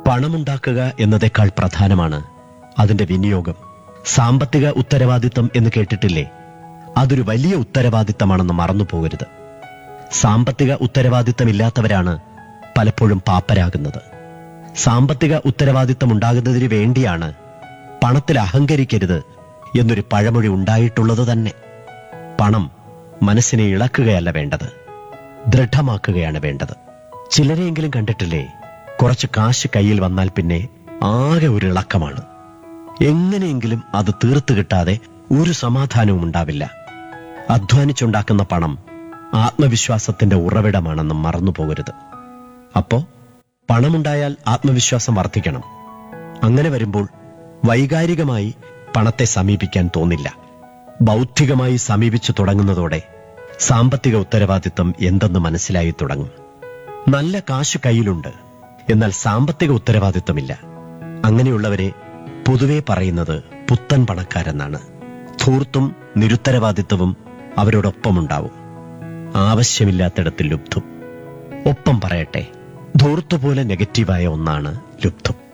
പണമുണ്ടാക്കുക എന്നതേക്കാൾ പ്രധാനമാണ് അതിന്റെ വിനിയോഗം സാമ്പത്തിക ഉത്തരവാദിത്തം എന്ന് കേട്ടിട്ടില്ലേ അതൊരു വലിയ ഉത്തരവാദിത്തമാണെന്ന് മറന്നു പോകരുത് സാമ്പത്തിക ഉത്തരവാദിത്തമില്ലാത്തവരാണ് പലപ്പോഴും പാപ്പരാകുന്നത് സാമ്പത്തിക ഉത്തരവാദിത്തം ഉണ്ടാകുന്നതിന് വേണ്ടിയാണ് പണത്തിൽ അഹങ്കരിക്കരുത് എന്നൊരു പഴമൊഴി ഉണ്ടായിട്ടുള്ളത് തന്നെ പണം മനസ്സിനെ ഇളക്കുകയല്ല വേണ്ടത് ദൃഢമാക്കുകയാണ് വേണ്ടത് ചിലരെയെങ്കിലും കണ്ടിട്ടില്ലേ കുറച്ച് കാശ് കയ്യിൽ വന്നാൽ പിന്നെ ആകെ ഒരു ഇളക്കമാണ് എങ്ങനെയെങ്കിലും അത് തീർത്തു കിട്ടാതെ ഒരു സമാധാനവും ഉണ്ടാവില്ല അധ്വാനിച്ചുണ്ടാക്കുന്ന പണം ആത്മവിശ്വാസത്തിന്റെ ഉറവിടമാണെന്ന് മറന്നു പോകരുത് അപ്പോ പണമുണ്ടായാൽ ആത്മവിശ്വാസം വർദ്ധിക്കണം അങ്ങനെ വരുമ്പോൾ വൈകാരികമായി പണത്തെ സമീപിക്കാൻ തോന്നില്ല ബൗദ്ധികമായി സമീപിച്ചു തുടങ്ങുന്നതോടെ സാമ്പത്തിക ഉത്തരവാദിത്തം എന്തെന്ന് മനസ്സിലായി തുടങ്ങും നല്ല കാശ് കയ്യിലുണ്ട് എന്നാൽ സാമ്പത്തിക ഉത്തരവാദിത്തമില്ല അങ്ങനെയുള്ളവരെ പൊതുവെ പറയുന്നത് പുത്തൻ പണക്കാരെന്നാണ് ധൂർത്തും നിരുത്തരവാദിത്വവും അവരോടൊപ്പമുണ്ടാവും ആവശ്യമില്ലാത്തിടത്ത് ലുബ്ധും ഒപ്പം പറയട്ടെ ധൂർത്ത് പോലെ നെഗറ്റീവായ ഒന്നാണ് ലുബ്ധം